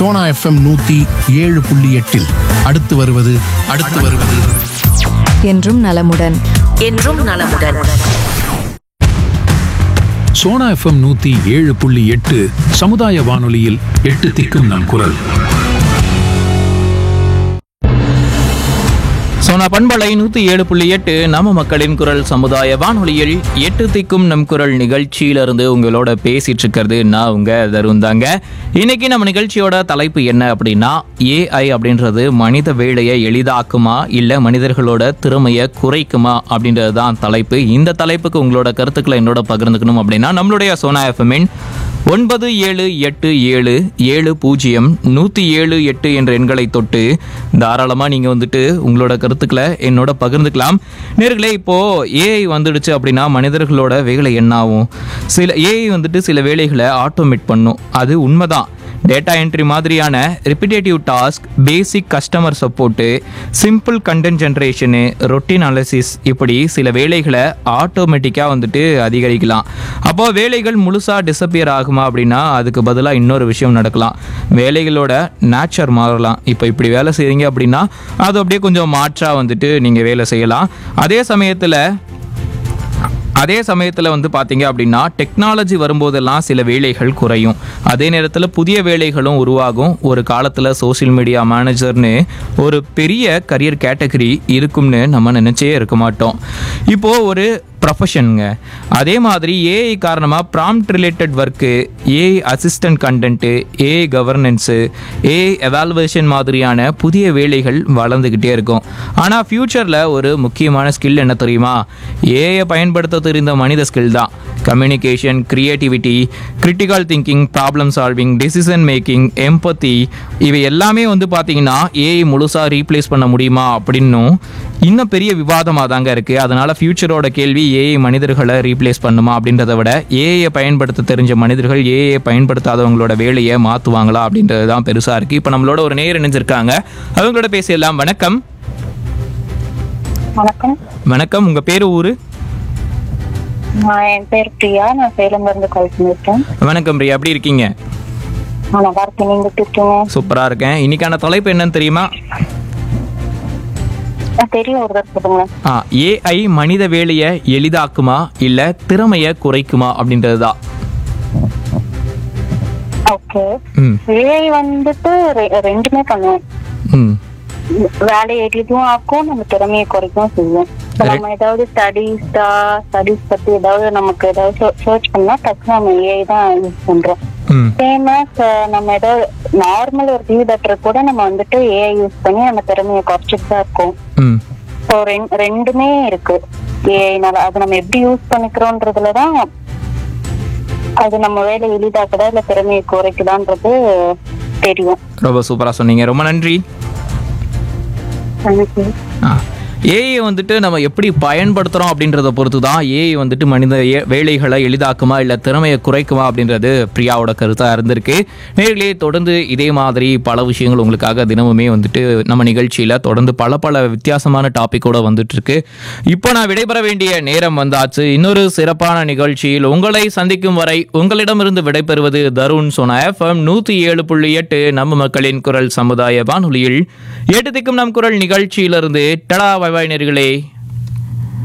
Sona FM நூத்தி ஏழு புள்ளி எட்டில் அடுத்து வருவது அடுத்து வருவது என்றும் நலமுடன் என்றும் நலமுடன் சோனா எஃப்எம் நூத்தி ஏழு புள்ளி எட்டு சமுதாய வானொலியில் எட்டு திக்கும் நம் குரல் சோனா பண்பலை நூத்தி ஏழு புள்ளி எட்டு நம்ம மக்களின் குரல் சமுதாய வானொலியில் எட்டு திக்கும் நம் குரல் நிகழ்ச்சியிலிருந்து உங்களோட பேசிட்டு இருக்கிறது நான் உங்க தருண் தாங்க இன்னைக்கு நம்ம நிகழ்ச்சியோட தலைப்பு என்ன அப்படின்னா ஏஐ அப்படின்றது மனித வேலையை எளிதாக்குமா இல்ல மனிதர்களோட திறமையை குறைக்குமா அப்படின்றது தான் தலைப்பு இந்த தலைப்புக்கு உங்களோட கருத்துக்களை என்னோட பகிர்ந்துக்கணும் அப்படின்னா நம்மளுடைய சோனா எஃப்எம்மின் ஒன்பது ஏழு எட்டு ஏழு ஏழு பூஜ்ஜியம் நூற்றி ஏழு எட்டு என்ற எண்களை தொட்டு தாராளமாக நீங்கள் வந்துட்டு உங்களோட கருத்துக்களை என்னோட பகிர்ந்துக்கலாம் நேர்களே இப்போது ஏஐ வந்துடுச்சு அப்படின்னா மனிதர்களோட வேலை என்ன ஆகும் சில ஏஐ வந்துட்டு சில வேலைகளை ஆட்டோமேட் பண்ணும் அது உண்மைதான் டேட்டா என்ட்ரி மாதிரியான repetitive task basic customer support simple content generation routine analysis இப்படி சில வேலைகளை ஆட்டோமேட்டிக்காக வந்துட்டு அதிகரிக்கலாம் அப்போ வேலைகள் முழுசாக டிசப்பியர் ஆகுமா அப்படின்னா அதுக்கு பதிலாக இன்னொரு விஷயம் நடக்கலாம் வேலைகளோட நேச்சர் மாறலாம் இப்போ இப்படி வேலை செய்கிறீங்க அப்படின்னா அது அப்படியே கொஞ்சம் மாற்றாக வந்துட்டு நீங்கள் வேலை செய்யலாம் அதே சமயத்தில் அதே சமயத்தில் வந்து பார்த்தீங்க அப்படின்னா டெக்னாலஜி வரும்போதெல்லாம் சில வேலைகள் குறையும் அதே நேரத்தில் புதிய வேலைகளும் உருவாகும் ஒரு காலத்தில் சோஷியல் மீடியா மேனேஜர்னு ஒரு பெரிய கரியர் கேட்டகரி இருக்கும்னு நம்ம நினச்சே இருக்க மாட்டோம் இப்போது ஒரு ப்ரொஃபஷனுங்க அதே மாதிரி ஏஐ காரணமாக prompt related work AI assistant content AI governance AI evaluation மாதிரியான புதிய வேலைகள் வளர்ந்துக்கிட்டே இருக்கும் ஆனால் ஃப்யூச்சரில் ஒரு முக்கியமான ஸ்கில் என்ன தெரியுமா ஏஐ பயன்படுத்த தெரிந்த மனித ஸ்கில் தான் communication creativity critical thinking problem solving decision making empathy இவை எல்லாமே வந்து பார்த்தீங்கன்னா ஏஐ முழுசாக ரீப்ளேஸ் பண்ண முடியுமா அப்படின்னும் இன்னும் பெரிய விவாதமாக தாங்க இருக்குது அதனால் ஃப்யூச்சரோட கேள்வி ஏஐ மனிதர்களை ரீப்ளேஸ் பண்ணுமா அப்படின்றத விட ஏஐயை பயன்படுத்த தெரிஞ்ச மனிதர்கள் ஏஐயை பயன்படுத்தாதவங்களோட வேலையை மாற்றுவாங்களா அப்படின்றது தான் பெருசாக இருக்குது இப்போ நம்மளோட ஒரு நேர் இணைஞ்சிருக்காங்க அவங்களோட பேசியெல்லாம் வணக்கம் வணக்கம் வணக்கம் உங்கள் பேர் ஊர் நான் என் பேர் பிரியா நான் சேலம்ல இருந்து கால் பண்ணிருக்கேன் வணக்கம் பிரியா எப்படி இருக்கீங்க நான் நல்லா இருக்கேன் நீங்க எப்படி இருக்கீங்க சூப்பராக இருக்கேன் இன்னைக்கான தலைப்பு என்னன்னு தெரியுமா ஆ, தெரியும் ஒரு தடவை சொல்லுங்க ஆ ஏஐ மனித வேலையை எளிதாக்குமா இல்லை திறமையை குறைக்குமா அப்படின்றது தான் ஓகே ம் ஏஐ வந்துட்டு ரெ- ரெண்டுமே பண்ணுவோம் ம் வேலையை எளிதும் ஆக்கும் நம்ம திறமையை குறைக்கவும் செய்யும் இப்ப நம்ம ஏதாவது ஸ்டடீஸ்டா ஸ்டடீஸ் பத்தி ஏதாவது நமக்கு ஏதாவது சர்ச் பண்ணா டக்குனு நம்ம ஏஐ தான் யூஸ் பண்றோம் ம் ஃபேமஸ் நம்ம ஏதாவது நார்மல் ஒரு வியூ லெட்டர் கூட நம்ம வந்துட்டு ஏஐ யூஸ் பண்ணி நம்ம திறமையை குறைச்சிட்டு தான் இருக்கோம் ம் ஸோ ரெண்டுமே இருக்கு ஏஐனால அது நம்ம எப்படி யூஸ் பண்ணிக்கிறோன்றதுலதான் அது நம்ம வேலை எளிதாக்குதா இல்ல திறமையை குறைக்குதான்றது தெரியும் ரொம்ப சூப்பராக சொன்னீங்க ரொம்ப நன்றி எனக்கு ஆ ஏஐ வந்துட்டு நம்ம எப்படி பயன்படுத்துகிறோம் அப்படின்றத பொறுத்து தான் ஏஐ வந்துட்டு மனித ஏ- வேலைகளை எளிதாக்குமா இல்லை திறமையை குறைக்குமா அப்படின்றது பிரியாவோட கருத்தாக இருந்திருக்கு நேர்களே தொடர்ந்து இதே மாதிரி பல விஷயங்கள் உங்களுக்காக தினமுமே வந்துட்டு நம்ம நிகழ்ச்சியில் தொடர்ந்து பல பல வித்தியாசமான டாப்பிக்கோட வந்துட்டு இருக்கு இப்போ நான் விடைபெற வேண்டிய நேரம் வந்தாச்சு இன்னொரு சிறப்பான நிகழ்ச்சியில் உங்களை சந்திக்கும் வரை உங்களிடமிருந்து விடைபெறுவது தருண் சோனா எஃப்எம் நூற்றி ஏழு புள்ளி எட்டு நம்ம மக்களின் குரல் சமுதாய வானொலியில் எட்டு திக்கும் நம் குரல் நிகழ்ச்சியிலிருந்து டடா வைவாய் நேர்களே